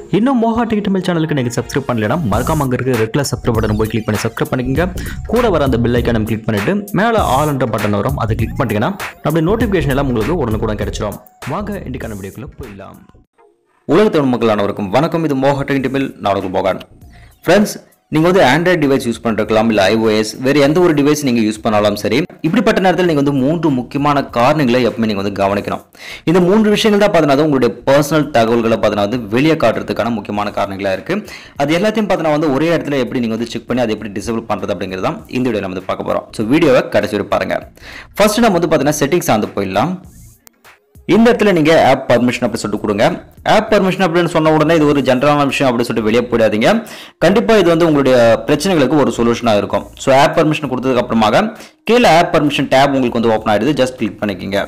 இன்னும் மோகா டிக்கெட் மேல் சேனலுக்கு நீங்கள் சப்ஸ்கிரைப் பண்ணலைன்னா மறக்காம அங்கே இருக்க ரெட் கலர் சப்ஸ்கிரைப் பட்டன் போய் கிளிக் பண்ணி சப்ஸ்கிரைப் பண்ணிக்கங்க கூட வர அந்த பெல் ஐக்கான கிளிக் பண்ணிட்டு மேலே ஆல் என்ற பட்டன் வரும் அதை கிளிக் பண்ணிட்டீங்கன்னா நம்மளுடைய நோட்டிஃபிகேஷன் எல்லாம் உங்களுக்கு உடனுக்குடன் கிடைச்சிடும் வாங்க இன்றைக்கான வீடியோக்குள்ள போயிடலாம் உலக தமிழ் மக்கள் அனைவருக்கும் வணக்கம் இது மோகா டிக்கெட் மேல் நான் உங்களுக்கு மோகன் ஃப்ரெண்ட்ஸ் நீங்கள் வந்து ஆண்ட்ராய்டு டிவைஸ் யூஸ் பண்ணிருக்கலாம் இல்லை ஐஓஎஸ் வேறு எந்த ஒரு டிவைஸ் நீங்கள் யூஸ் பண்ணாலும் சரி இப்படிப்பட்ட நேரத்தில் நீங்கள் வந்து மூன்று முக்கியமான காரணங்களை எப்பவுமே நீங்கள் வந்து கவனிக்கணும் இந்த மூன்று விஷயங்கள் தான் பார்த்தீங்கன்னா உங்களுடைய பர்சனல் தகவல்களை பார்த்தீங்கன்னா வந்து வெளியே காட்டுறதுக்கான முக்கியமான காரணங்களாக இருக்குது அது எல்லாத்தையும் பார்த்தீங்கன்னா வந்து ஒரே இடத்துல எப்படி நீங்கள் வந்து செக் பண்ணி அதை எப்படி டிசேபிள் பண்ணுறது அப்படிங்கிறது தான் இந்த வீடியோ நம்ம வந்து பார்க்க போகிறோம் ஸோ வீடியோவை கடைசி வரை பாருங்கள் ஃபர்ஸ்ட் நம்ம வந்து பார்த்தீங்கன்னா செட்டிங்ஸ் வந்து போயிடலாம் இந்த இடத்துல நீங்க ஆப் பர்மிஷன் அப்படி சொல்லிட்டு கொடுங்க ஆப் பர்மிஷன் அப்படின்னு சொன்ன உடனே இது ஒரு ஜென்ரலான விஷயம் அப்படி சொல்லிட்டு வெளியே போயிடாதீங்க கண்டிப்பா இது வந்து உங்களுடைய பிரச்சனைகளுக்கு ஒரு சொல்யூஷனா இருக்கும் ஸோ ஆப் பர்மிஷன் கொடுத்ததுக்கு அப்புறமாக கீழே ஆப் பர்மிஷன் டேப் உங்களுக்கு வந்து ஓப்பன் ஆயிடுது ஜஸ்ட் கிளிக் பண்ணிக்கோங்க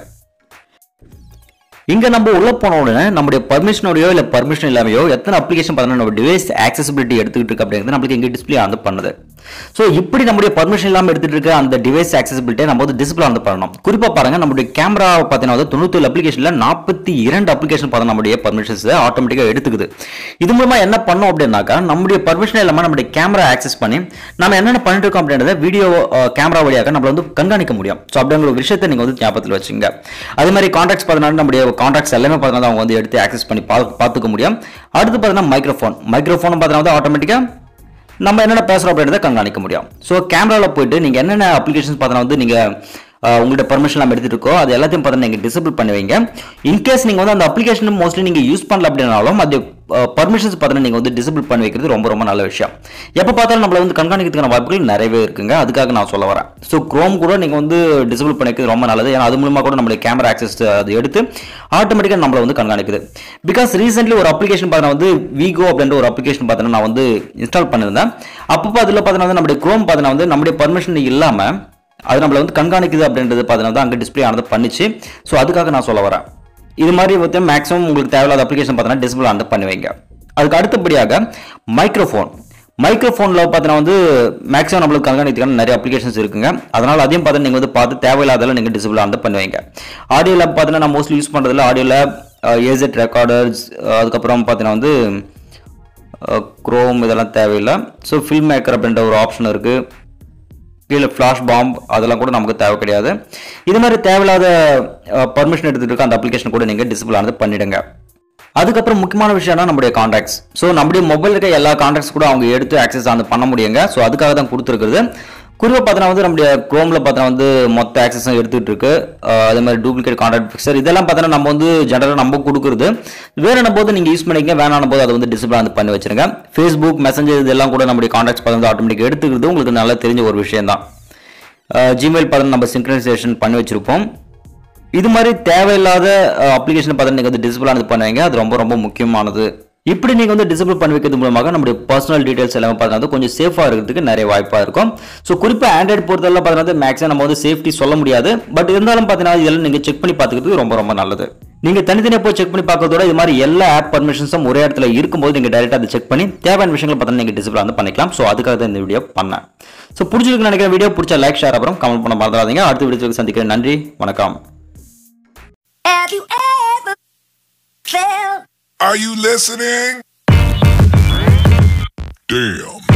இங்க நம்ம உள்ள போன உடனே நம்முடைய பர்மிஷனோடையோ இல்ல பர்மிஷன் இல்லாமையோ எத்தனை அப்ளிகேஷன் பார்த்தீங்கன்னா நம்ம டிவைஸ் ஆக்சசிபிலிட்டி எடுத்துக்கிட்டு இருக்கு அப்படிங்கிறது நம்மளுக்கு இங்க டிஸ்பிளே ஆன் பண்ணுது ஸோ இப்படி நம்முடைய பர்மிஷன் இல்லாமல் எடுத்துட்டு இருக்க அந்த டிவைஸ் ஆக்சசிபிலிட்டியை நம்ம வந்து டிஸ்பிளே ஆன் பண்ணணும் குறிப்பா பாருங்க நம்முடைய கேமரா பார்த்தீங்கன்னா வந்து தொண்ணூத்தி அப்ளிகேஷன்ல நாற்பத்தி இரண்டு அப்ளிகேஷன் பார்த்தா நம்முடைய பர்மிஷன்ஸ் ஆட்டோமேட்டிக்காக எடுத்துக்குது இது மூலமா என்ன பண்ணோம் அப்படின்னாக்கா நம்முடைய பர்மிஷன் இல்லாமல் நம்முடைய கேமரா ஆக்சஸ் பண்ணி நம்ம என்னென்ன பண்ணிட்டு இருக்கோம் அப்படின்றத வீடியோ கேமரா வழியாக நம்மள வந்து கண்காணிக்க முடியும் ஸோ அப்படிங்கிற ஒரு விஷயத்தை நீங்க வந்து ஞாபகத்தில் வச்சுங்க அதே மாதிரி கான்டாக்ட்ஸ் பார்த்தீங்கன்னா நம்முடைய கான்டாக்ட்ஸ் எல்லாமே பார்த்தீங்கன்னா அவங்க வந்து எடுத்து ஆக்சஸ் பண்ணி பா பார்த்துக்க முடியும் அடுத்து பார்த்தீங்கன்னா மைக்ரோஃபோன் மைக்ரோஃபோன் பார்த்தீங்கன்னா வந்து ஆட்டோமேட்டிக்காக நம்ம என்னென்ன பேசுகிறோம் அப்படின்றத கண்காணிக்க முடியும் ஸோ கேமராவில் போயிட்டு நீங்கள் என்னென்ன அப்ளிகேஷன்ஸ் பார்த்தீங்கன்னா வந்து நீங்கள் உங்கள்ட்ட பர்மிஷன் நம்ம எடுத்துட்டு இருக்கோ அது எல்லாத்தையும் பார்த்தீங்கன்னா நீங்கள் டிசபிள் பண்ணி வைங்க இன்கேஸ் நீங்கள் வந்து அந்த அப்ளிகேஷன் மோஸ்ட்லி நீங்கள் யூஸ் பண்ணல அப்படின்னாலும் அது பர்மிஷன்ஸ் பார்த்தீங்கன்னா நீங்கள் வந்து டிசபிள் பண்ணி வைக்கிறது ரொம்ப ரொம்ப நல்ல விஷயம் எப்போ பார்த்தாலும் நம்மளை வந்து கண்காணிக்கிறதுக்கான வாய்ப்புகள் நிறையவே இருக்குங்க அதுக்காக நான் சொல்ல வரேன் ஸோ க்ரோம் கூட நீங்கள் வந்து டிசபிள் பண்ணி வைக்கிறது ரொம்ப நல்லது ஏன்னா அது மூலமாக கூட நம்மளுடைய கேமரா ஆக்சஸ் அது எடுத்து ஆட்டோமேட்டிக்காக நம்மளை வந்து கண்காணிக்குது பிகாஸ் ரீசென்ட்லி ஒரு அப்ளிகேஷன் பார்த்தீங்கன்னா வந்து விகோ அப்படின்ற ஒரு அப்ளிகேஷன் பார்த்தீங்கன்னா நான் வந்து இன்ஸ்டால் பண்ணியிருந்தேன் அப்போ அதில் பார்த்தீங்கன்னா வந்து நம்முடைய க்ரோம் பார்த்தீங்கன்னா வந்து நம்முடைய பர்மிஷன் இல்லாமல் அது நம்மளை வந்து கண்காணிக்குது அப்படின்றது பார்த்தீங்கன்னா தான் அங்கே டிஸ்பிளே ஆனது பண்ணிச்சு ஸோ அதுக்காக நான் சொல்ல வரேன் இது மாதிரி வந்து மேக்ஸிமம் உங்களுக்கு தேவையில்லாத அப்ளிகேஷன் பார்த்தீங்கன்னா டிஸ்பிளே ஆனது பண்ணுவீங்க அதுக்கு அடுத்தபடியாக மைக்ரோஃபோன் மைக்ரோஃபோனில் பார்த்தீங்கன்னா வந்து மேக்ஸிமம் நம்மளுக்கு கண்காணிக்கிறதுக்கான நிறைய அப்ளிகேஷன்ஸ் இருக்குங்க அதனால் அதையும் பார்த்து நீங்கள் வந்து பார்த்து தேவையில்லாதெல்லாம் நீங்கள் டிசபிள் ஆனது பண்ணுவீங்க ஆடியோவில் பார்த்தீங்கன்னா நான் மோஸ்ட்லி யூஸ் பண்ணுறதுல ஆடியோவில் ஏசெட் ரெக்கார்டர்ஸ் அதுக்கப்புறம் பார்த்தீங்கன்னா வந்து க்ரோம் இதெல்லாம் தேவையில்லை ஸோ ஃபில்ம் மேக்கர் அப்படின்ற ஒரு ஆப்ஷன் இருக்குது கீழே ஃப்ளாஷ் பாம்ப் அதெல்லாம் கூட நமக்கு தேவை கிடையாது இது மாதிரி தேவையில்லாத பர்மிஷன் எடுத்துகிட்டு இருக்க அந்த அப்ளிகேஷன் கூட நீங்கள் டிசபிள் ஆனது பண்ணிடுங்க அதுக்கப்புறம் முக்கியமான விஷயம்னா நம்முடைய காண்டாக்ட்ஸ் ஸோ நம்முடைய மொபைல் இருக்க எல்லா காண்டாக்ட்ஸ் கூட அவங்க எடுத்து ஆக்சஸ் ஆனது பண்ண முடியுங்க ஸோ அதுக்காக தான் கொடுத்துருக்குறது குறிப்பாக பார்த்தீங்கன்னா வந்து நம்முடைய க்ரோமில் பார்த்தீங்கன்னா வந்து மொத்த ஆக்சஸும் எடுத்துகிட்டு இருக்கு அதே மாதிரி டூப்ளிகேட் கான்டாக்ட் ஃபிக்சர் இதெல்லாம் பார்த்தீங்கன்னா நம்ம வந்து ஜெனரலாக நம்ம கொடுக்குறது வேணும் போது நீங்கள் யூஸ் பண்ணிக்க வேணான போது அதை வந்து டிசபிள் வந்து பண்ணி வச்சிருங்க ஃபேஸ்புக் மெசஞ்சர் இதெல்லாம் கூட நம்முடைய கான்டாக்ட்ஸ் பார்த்தீங்கன்னா ஆட்டோமேட்டிக் எடுத்துக்கிறது உங்களுக்கு நல்லா தெரிஞ்ச ஒரு விஷயம் தான் ஜிமெயில் பார்த்தீங்கன்னா நம்ம சிங்க்ரனைசேஷன் பண்ணி வச்சிருப்போம் இது மாதிரி தேவையில்லாத அப்ளிகேஷன் பார்த்தீங்கன்னா நீங்கள் வந்து டிசபிள் ஆனது பண்ணுவீங்க அது ரொம்ப ரொம்ப முக்கியமானது இப்படி நீங்கள் வந்து டிசபிள் பண்ணி வைக்கிறது மூலமாக நம்முடைய பர்சனல் டீடைல்ஸ் எல்லாமே பார்த்தீங்கன்னா கொஞ்சம் சேஃபாக இருக்கிறதுக்கு நிறைய வாய்ப்பாக இருக்கும் ஸோ குறிப்பாக ஆண்ட்ராய்ட் பொறுத்தவரை பார்த்தீங்கன்னா மேக்ஸிமம் நம்ம வந்து சேஃப்டி சொல்ல முடியாது பட் இருந்தாலும் பார்த்தீங்கன்னா இதெல்லாம் நீங்கள் செக் பண்ணி பார்த்துக்கிறது ரொம்ப ரொம்ப நல்லது நீங்கள் தனித்தனியாக போய் செக் பண்ணி பார்க்கறதோட இது மாதிரி எல்லா ஆப் பர்மிஷன்ஸும் ஒரே இடத்துல இருக்கும்போது நீங்கள் டேரெக்டாக அதை செக் பண்ணி தேவையான விஷயங்கள் பார்த்தீங்கன்னா நீங்கள் டிசபிள் வந்து பண்ணிக்கலாம் ஸோ அதுக்காக தான் இந்த வீடியோ பண்ணேன் ஸோ பிடிச்சிருக்கு நினைக்கிற வீடியோ பிடிச்ச லைக் ஷேர் அப்புறம் கமெண்ட் பண்ண மறந்துடாதீங்க அடுத்த வீடியோக்கு சந்திக்கிறேன் நன்றி வணக்கம் Have you ever felt Are you listening? Damn.